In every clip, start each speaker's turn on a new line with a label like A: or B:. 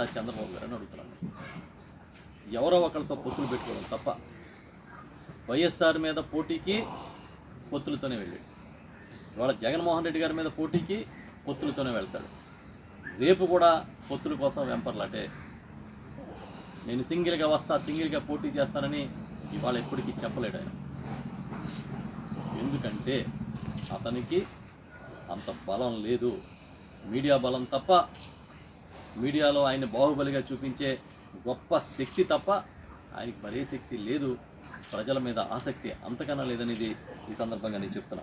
A: చంద్రబాబు గారు అని అడుగుతున్నాను ఎవరో ఒకరితో పొత్తులు పెట్టుకోవడం తప్ప వైఎస్ఆర్ మీద పోటీకి పొత్తులతోనే వెళ్ళాడు ఇవాళ జగన్మోహన్ రెడ్డి గారి మీద పోటీకి పొత్తులతోనే వెళ్తాడు రేపు కూడా పొత్తుల కోసం వెంపర్లాటే నేను సింగిల్గా వస్తా సింగిల్గా పోటీ చేస్తానని ఇవాళ ఎప్పటికీ చెప్పలేడు ఆయన ఎందుకంటే అతనికి అంత బలం లేదు మీడియా బలం తప్ప మీడియాలో ఆయన బాహుబలిగా చూపించే గొప్ప శక్తి తప్ప ఆయనకి మరే శక్తి లేదు ప్రజల మీద ఆసక్తి అంతకన్నా లేదనేది ఈ సందర్భంగా నేను చెప్తున్నా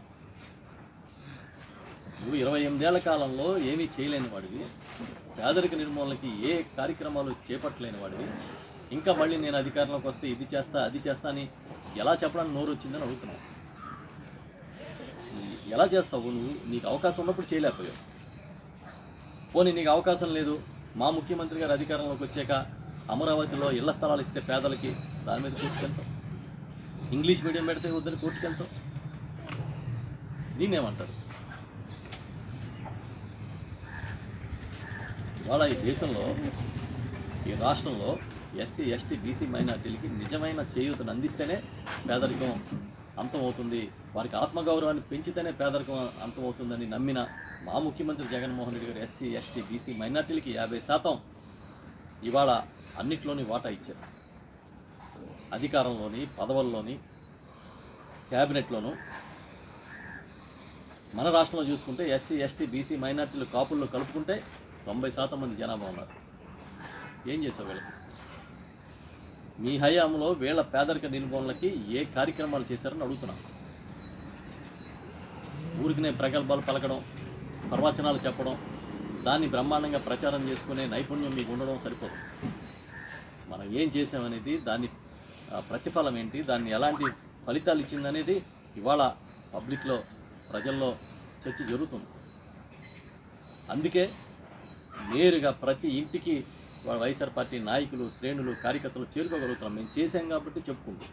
A: నువ్వు ఇరవై ఎనిమిదేళ్ల కాలంలో ఏమీ చేయలేని వాడివి పేదరిక నిర్మూలనకి ఏ కార్యక్రమాలు చేపట్టలేని వాడివి ఇంకా మళ్ళీ నేను అధికారంలోకి వస్తే ఇది చేస్తా అది చేస్తా అని ఎలా చెప్పడానికి నోరు వచ్చిందని అడుగుతున్నావు ఎలా చేస్తావు నువ్వు నీకు అవకాశం ఉన్నప్పుడు చేయలేకపోయావు పోనీ నీకు అవకాశం లేదు మా ముఖ్యమంత్రి గారు అధికారంలోకి వచ్చాక అమరావతిలో ఇళ్ల స్థలాలు ఇస్తే పేదలకి దాని మీద కోర్టుకెళ్తాం ఇంగ్లీష్ మీడియం పెడితే వద్దని కోర్టుకెళ్తాం దీన్నేమంటారు ఇవాళ ఈ దేశంలో ఈ రాష్ట్రంలో ఎస్సీ ఎస్టీ బీసీ మైనార్టీలకి నిజమైన చేయూతను అందిస్తేనే పేదరికం అంతమవుతుంది వారికి ఆత్మగౌరవాన్ని పెంచితేనే పేదరికం అంతమవుతుందని నమ్మిన మా ముఖ్యమంత్రి జగన్మోహన్ రెడ్డి గారు ఎస్సీ ఎస్టీ బీసీ మైనార్టీలకి యాభై శాతం ఇవాళ అన్నిట్లోని వాటా ఇచ్చారు అధికారంలోని పదవుల్లోని క్యాబినెట్లోను మన రాష్ట్రంలో చూసుకుంటే ఎస్సీ ఎస్టీ బీసీ మైనార్టీలు కాపుల్లో కలుపుకుంటే తొంభై శాతం మంది జనాభా ఉన్నారు ఏం చేసావు వీళ్ళకి మీ హయాంలో వీళ్ళ పేదరిక నిర్మూలనకి ఏ కార్యక్రమాలు చేశారని అడుగుతున్నాం ఊరికినే ప్రగల్భాలు పలకడం ప్రవచనాలు చెప్పడం దాన్ని బ్రహ్మాండంగా ప్రచారం చేసుకునే నైపుణ్యం మీకు ఉండడం సరిపోదు మనం ఏం చేసామనేది దాని ఆ, ప్రతిఫలం ఏంటి దాన్ని ఎలాంటి ఫలితాలు ఇచ్చిందనేది ఇవాళ పబ్లిక్లో ప్రజల్లో చర్చ జరుగుతుంది అందుకే నేరుగా ప్రతి ఇంటికి వాళ్ళ వైఎస్ఆర్ పార్టీ నాయకులు శ్రేణులు కార్యకర్తలు చేరుకోగలుగుతున్నాం మేము చేశాం కాబట్టి చెప్పుకుంటాం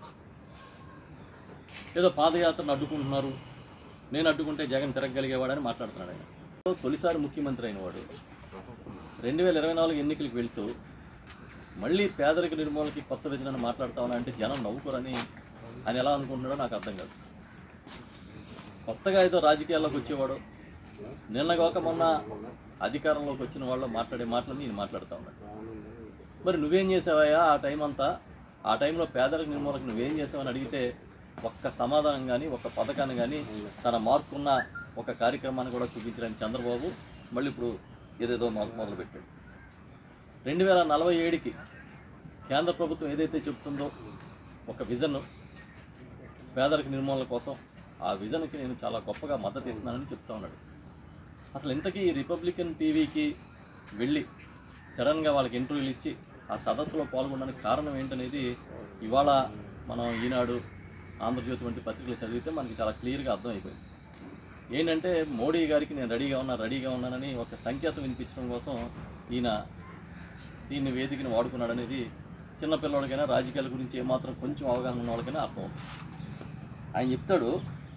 A: ఏదో పాదయాత్రను అడ్డుకుంటున్నారు నేను అడ్డుకుంటే జగన్ తిరగగలిగేవాడని మాట్లాడుతున్నాడు ఆయన తొలిసారి ముఖ్యమంత్రి అయినవాడు రెండు వేల ఇరవై నాలుగు ఎన్నికలకు వెళ్తూ మళ్ళీ పేదరిక నిర్మూలనకి కొత్త విజయాన్ని మాట్లాడతామని అంటే జనం నవ్వుకోరని ఆయన ఎలా అనుకుంటున్నాడో నాకు అర్థం కాదు కొత్తగా ఏదో రాజకీయాల్లోకి వచ్చేవాడు నిన్నగాక మొన్న అధికారంలోకి వచ్చిన వాళ్ళు మాట్లాడే మాటలని నేను మాట్లాడుతూ ఉన్నాడు మరి నువ్వేం చేసావయ్యా ఆ టైం అంతా ఆ టైంలో పేదరిక నిర్మూలనకు నువ్వేం చేసావని అడిగితే ఒక్క సమాధానం కానీ ఒక్క పథకాన్ని కానీ తన మార్కున్న ఒక కార్యక్రమాన్ని కూడా చూపించడానికి చంద్రబాబు మళ్ళీ ఇప్పుడు ఏదేదో మొ- మొదలుపెట్టాడు రెండు వేల నలభై ఏడుకి కేంద్ర ప్రభుత్వం ఏదైతే చెప్తుందో ఒక విజన్ పేదరిక నిర్మూలన కోసం ఆ విజన్కి నేను చాలా గొప్పగా మద్దతు ఇస్తున్నానని చెప్తా ఉన్నాడు అసలు ఇంతకీ ఈ రిపబ్లికన్ టీవీకి వెళ్ళి సడన్గా వాళ్ళకి ఇంటర్వ్యూలు ఇచ్చి ఆ సదస్సులో పాల్గొనడానికి కారణం ఏంటనేది ఇవాళ మనం ఈనాడు ఆంధ్రజ్యోతి వంటి పత్రికలు చదివితే మనకి చాలా క్లియర్గా అర్థమైపోయింది ఏంటంటే మోడీ గారికి నేను రెడీగా ఉన్నా రెడీగా ఉన్నానని ఒక సంకేతం వినిపించడం కోసం ఈయన దీన్ని వేదికని వాడుకున్నాడనేది చిన్నపిల్లలకైనా రాజకీయాల గురించి ఏమాత్రం కొంచెం అవగాహన ఉన్న వాళ్ళకైనా అర్థం ఆయన చెప్తాడు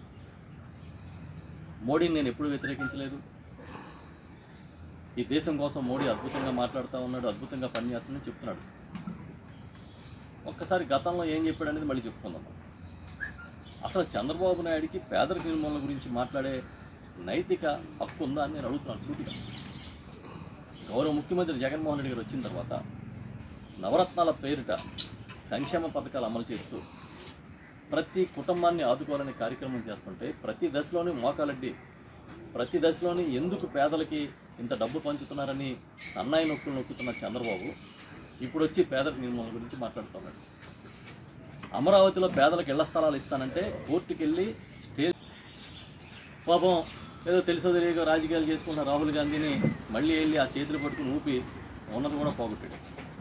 A: మోడీని నేను ఎప్పుడు వ్యతిరేకించలేదు ఈ దేశం కోసం మోడీ అద్భుతంగా మాట్లాడుతూ ఉన్నాడు అద్భుతంగా పనిచేస్తున్నాడని చెప్తున్నాడు ఒక్కసారి గతంలో ఏం చెప్పాడు అనేది మళ్ళీ చెప్పుకుందాం అసలు చంద్రబాబు నాయుడికి పేదరిక నిర్మూలన గురించి మాట్లాడే నైతిక హక్కు ఉందా అని నేను అడుగుతున్నాను సూటిగా గౌరవ ముఖ్యమంత్రి జగన్మోహన్ రెడ్డి గారు వచ్చిన తర్వాత నవరత్నాల పేరిట సంక్షేమ పథకాలు అమలు చేస్తూ ప్రతి కుటుంబాన్ని ఆదుకోవాలనే కార్యక్రమం చేస్తుంటే ప్రతి దశలోని మోకాలడ్డి ప్రతి దశలోని ఎందుకు పేదలకి ఇంత డబ్బు పంచుతున్నారని సన్నాయి నొక్కులు నొక్కుతున్న చంద్రబాబు ఇప్పుడు వచ్చి పేదరిక నిర్మూలన గురించి మాట్లాడుతున్నాడు అమరావతిలో పేదలకు ఇళ్ల స్థలాలు ఇస్తానంటే కోర్టుకి వెళ్ళి స్టే పాపం ఏదో తెలుసో తెలియక రాజకీయాలు చేసుకున్న రాహుల్ గాంధీని మళ్ళీ వెళ్ళి ఆ చేతులు పట్టుకుని ఊపి ఉన్నది కూడా పోగొట్టాడు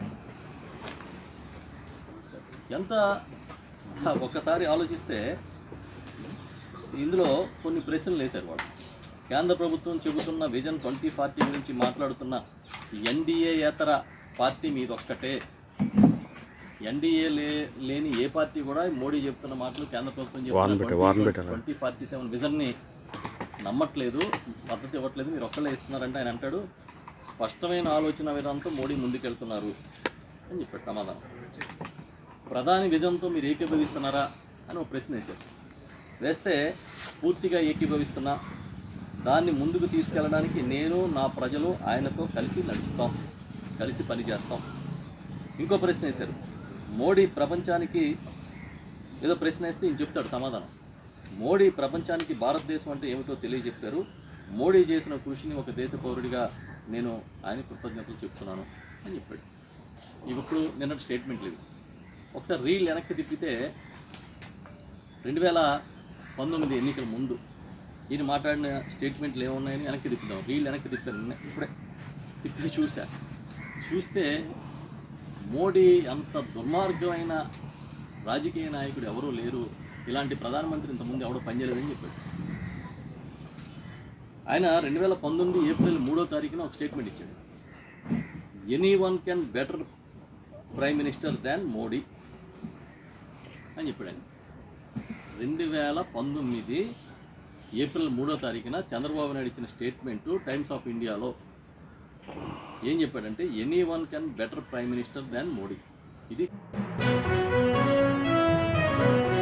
A: ఎంత ఒక్కసారి ఆలోచిస్తే ఇందులో కొన్ని ప్రశ్నలు వేశారు వాళ్ళు కేంద్ర ప్రభుత్వం చెబుతున్న విజన్ ట్వంటీ ఫార్టీ గురించి మాట్లాడుతున్న ఎన్డీఏతర పార్టీ మీద ఒక్కటే ఎన్డీఏ లే లేని ఏ పార్టీ కూడా మోడీ చెప్తున్న మాటలు కేంద్ర ప్రభుత్వం చెప్తున్న ట్వంటీ ఫార్టీ సెవెన్ విజన్ని నమ్మట్లేదు మద్దతు ఇవ్వట్లేదు మీరు ఒక్కళ్ళే ఇస్తున్నారంటే ఆయన అంటాడు స్పష్టమైన ఆలోచన విధానంతో మోడీ ముందుకెళ్తున్నారు అని చెప్పాడు సమాధానం ప్రధాని విజన్తో మీరు ఏకీభవిస్తున్నారా అని ఒక ప్రశ్న వేశారు వేస్తే పూర్తిగా ఏకీభవిస్తున్నా దాన్ని ముందుకు తీసుకెళ్ళడానికి నేను నా ప్రజలు ఆయనతో కలిసి నడుస్తాం కలిసి పనిచేస్తాం ఇంకో ప్రశ్న వేశారు మోడీ ప్రపంచానికి ఏదో ప్రశ్న వేస్తే ఈయన చెప్తాడు సమాధానం మోడీ ప్రపంచానికి భారతదేశం అంటే ఏమిటో తెలియజెప్పారు మోడీ చేసిన కృషిని ఒక దేశ పౌరుడిగా నేను ఆయన కృతజ్ఞతలు చెప్తున్నాను అని చెప్పాడు ఇవి ఇప్పుడు నిన్నటి స్టేట్మెంట్లు ఇవి ఒకసారి రీల్ వెనక్కి తిప్పితే రెండు వేల పంతొమ్మిది ఎన్నికల ముందు ఈయన మాట్లాడిన స్టేట్మెంట్లు ఏమున్నాయని వెనక్కి తిప్పుదాం రీల్ వెనక్కి తిప్పాను నిన్న ఇప్పుడే తిప్పి చూసా చూస్తే మోడీ అంత దుర్మార్గమైన రాజకీయ నాయకుడు ఎవరూ లేరు ఇలాంటి ప్రధానమంత్రి ఇంతకుముందు ఎవడో పనిచేయలేదని చెప్పాడు ఆయన రెండు వేల పంతొమ్మిది ఏప్రిల్ మూడో తారీఖున ఒక స్టేట్మెంట్ ఇచ్చాడు anyone can better prime minister than Modi అని చెప్పాడు ఆయన రెండు వేల పంతొమ్మిది ఏప్రిల్ మూడో తారీఖున చంద్రబాబు నాయుడు ఇచ్చిన స్టేట్మెంటు టైమ్స్ ఆఫ్ ఇండియాలో ఏం చెప్పాడంటే anyone can better prime minister than Modi ఇది